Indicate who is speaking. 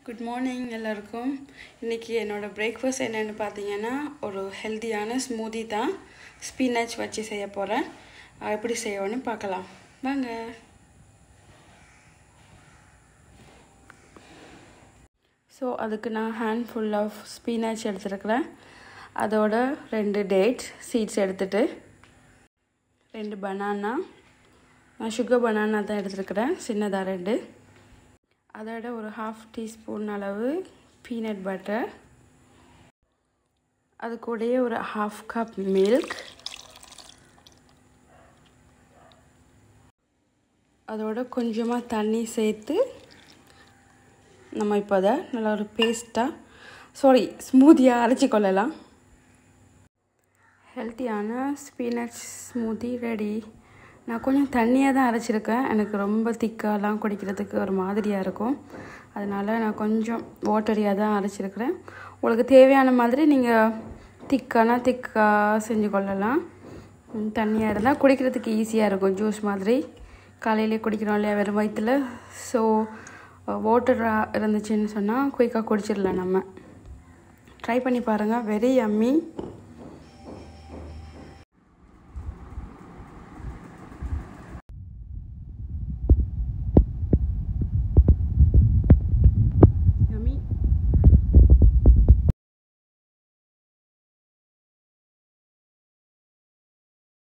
Speaker 1: good morning எல்லாருக்கும் இன்றைக்கி என்னோடய பிரேக்ஃபாஸ்ட் என்னென்னு பார்த்தீங்கன்னா ஒரு ஹெல்த்தியான ஸ்மூதி தான் ஸ்பினச் வச்சு செய்ய போகிறேன் எப்படி செய்யணும்னு பார்க்கலாம் வாங்க ஸோ அதுக்கு நான் ஹேண்ட் ஃபுல் ஆஃப் ஸ்பினச் எடுத்துருக்கிறேன் அதோட ரெண்டு டேட்ஸ் சீட்ஸ் எடுத்துகிட்டு ரெண்டு பனானா நான் சுகர் பனானா தான் எடுத்துருக்கிறேன் சின்னதாக ரெண்டு அதோட ஒரு ஹாஃப் டீஸ்பூன் அளவு பீனட் பட்டர் அது கூடயே ஒரு ஹாஃப் கப் மில்க் அதோட கொஞ்சமாக தண்ணி சேர்த்து நம்ம இப்போ அதை நல்லா ஒரு பேஸ்ட்டாக சாரி ஸ்மூதியாக அரைச்சி கொள்ளலாம் ஹெல்த்தியான ஸ்பீனட் ஸ்மூதி ரெடி நான் கொஞ்சம் தண்ணியாக தான் அரைச்சிருக்கேன் எனக்கு ரொம்ப திக்காலாம் குடிக்கிறதுக்கு ஒரு மாதிரியாக இருக்கும் அதனால் நான் கொஞ்சம் வாட்டரியாக தான் அரைச்சிருக்கிறேன் உங்களுக்கு தேவையான மாதிரி நீங்கள் திக்கானா திக்காக செஞ்சு கொள்ளலாம் தண்ணியாக இருந்தால் குடிக்கிறதுக்கு ஈஸியாக இருக்கும் ஜூஸ் மாதிரி காலையிலே குடிக்கிறோம் இல்லையா வெறும் வயிற்றில் ஸோ வாட்டராக இருந்துச்சுன்னு சொன்னால் குயிக்காக குடிச்சிடலாம் நம்ம ட்ரை பண்ணி பாருங்கள் வெரி அம்மி